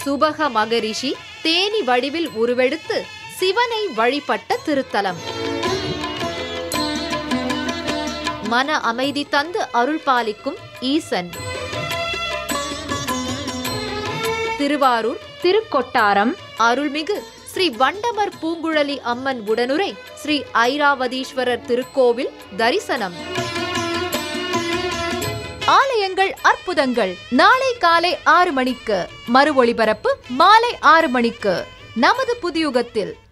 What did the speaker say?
சுபக மகரிஷி தேனி வடிவில் உருவெடுத்து சிவனை வழிபட்ட திருத்தலம் மன அமைதி தந்து அருள் பாலிக்கும் ஈசன் திருவாரூர் திருக்கொட்டாரம் அருள்மிகு ஸ்ரீ வண்டமர் பூங்குழலி அம்மன் உடனுரை ஸ்ரீ ஐராவதீஸ்வரர் திருக்கோவில் தரிசனம் ஆலயங்கள் அற்புதங்கள் நாளை காலை ஆறு மணிக்கு மறு ஒளிபரப்பு மாலை ஆறு மணிக்கு நமது புதியுகத்தில்